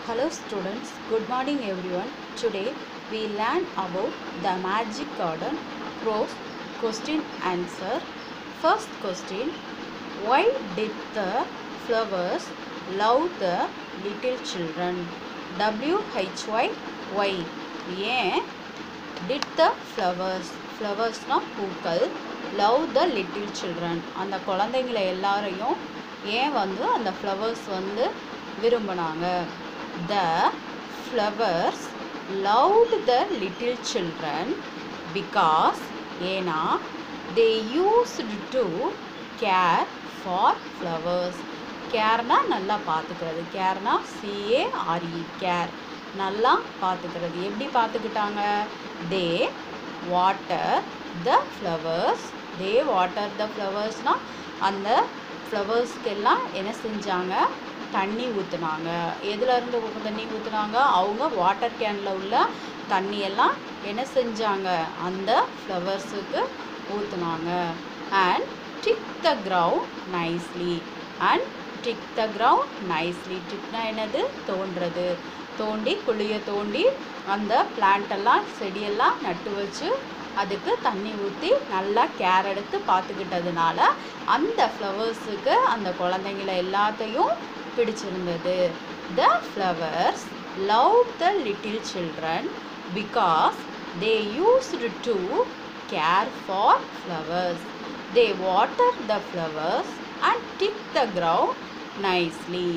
Hello students, good morning everyone. Today we learn about the magic garden prose question answer. First question Why did the flowers love the little children? W H Y Y ஏன் did the flowers ஃப்ளவர்ஸ்னால் பூக்கள் love the little children அந்த குழந்தைங்களை எல்லாரையும் ஏன் வந்து அந்த flowers வந்து விரும்பினாங்க the flowers loved the little children because ஏன்னா they used to care for flowers கேர்னா நல்லா பார்த்துக்கிறது கேர்னா சிஏஆர்இ கேர் நல்லா பார்த்துக்கிறது எப்படி பார்த்துக்கிட்டாங்க they water the flowers they water the ஃப்ளவர்ஸ்னால் அந்த ஃப்ளவர்ஸ்க்கெல்லாம் என்ன செஞ்சாங்க தண்ணி ஊற்றுனாங்க எதுலேருந்து தண்ணி ஊற்றுனாங்க அவங்க வாட்டர் கேனில் உள்ள தண்ணியெல்லாம் என்ன செஞ்சாங்க அந்த ஃப்ளவர்ஸுக்கு ஊற்றுனாங்க and dig the ground nicely and dig the ground nicely டிக்னா என்னது தோன்றது தோண்டி குழியை தோண்டி அந்த பிளான்ட்டெல்லாம் செடியெல்லாம் நட்டு வச்சு அதுக்கு தண்ணி ஊற்றி நல்லா கேர் எடுத்து பார்த்துக்கிட்டதுனால அந்த ஃப்ளவர்ஸுக்கு அந்த குழந்தைங்கள எல்லாத்தையும் பிடிச்சிருந்தது the flowers love the little children because they used to care for flowers they water the flowers and dig the ground nicely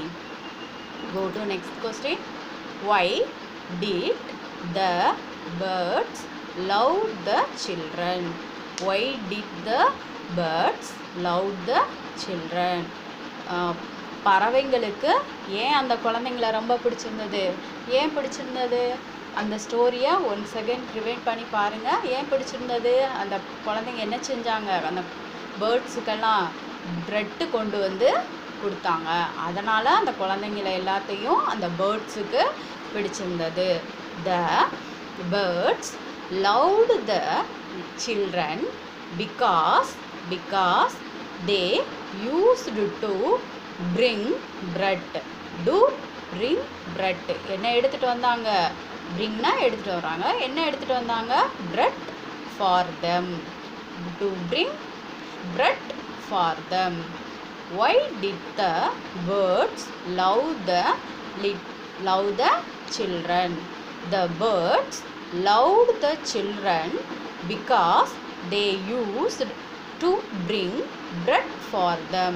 go to next question why did the birds love the children why did the birds love the children uh, பறவைங்களுக்கு ஏன் அந்த குழந்தைங்கள ரொம்ப பிடிச்சிருந்தது ஏன் பிடிச்சிருந்தது அந்த ஸ்டோரியை ஒன் செகண்ட் ரிவைண்ட் பண்ணி பாருங்கள் ஏன் பிடிச்சிருந்தது அந்த குழந்தைங்க என்ன செஞ்சாங்க அந்த பேர்ட்ஸுக்கெல்லாம் ப்ரெட்டு கொண்டு வந்து கொடுத்தாங்க அதனால் அந்த குழந்தைங்கள எல்லாத்தையும் அந்த பேர்ட்ஸுக்கு பிடிச்சிருந்தது the birds loved the children because because they used to bring bread to bring bread என்ன எடுத்துகிட்டு வந்தாங்க பிரிங்னா எடுத்துகிட்டு வராங்க என்ன எடுத்துகிட்டு வந்தாங்க bread for them to bring bread for them why did the birds love the lit love the children the birds loved the children because they used to bring bread for them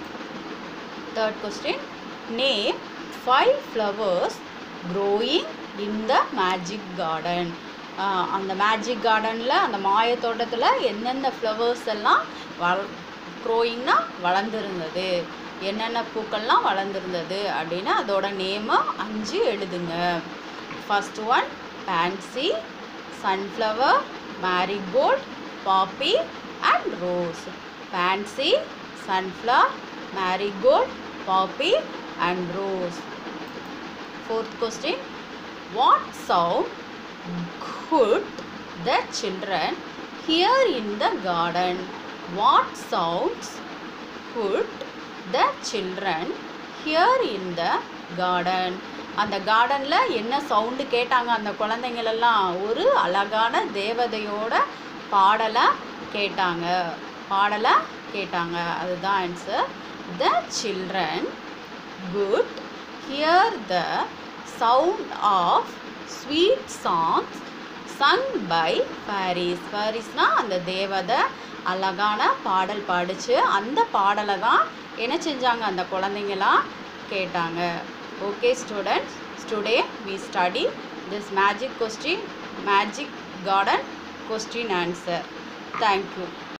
third question name five flowers growing in the magic garden அந்த magic கார்டனில் அந்த மாய தோட்டத்தில் எந்தெந்த flowers எல்லாம் வள க்ரோயிங்னா வளர்ந்துருந்தது என்னென்ன பூக்கள்லாம் வளர்ந்துருந்தது அப்படின்னு அதோட நேமை அஞ்சு எழுதுங்க first one pansy sunflower marigold poppy and rose pansy sunflower marigold poppy and rose fourth question what sound could the children hear in the garden? What sounds could the children hear in the garden? அந்த கார்டனில் என்ன sound கேட்டாங்க அந்த குழந்தைங்களெல்லாம் ஒரு அழகான தேவதையோட பாடலை கேட்டாங்க பாடலை கேட்டாங்க அதுதான் answer the children could hear the sound of sweet songs sung by fairies ஃபேரிஸ்னால் அந்த தேவதை அழகான பாடல் பாடிச்சு அந்த பாடலை தான் என்ன செஞ்சாங்க அந்த குழந்தைங்களாம் கேட்டாங்க okay students today we study this magic question magic garden question answer thank you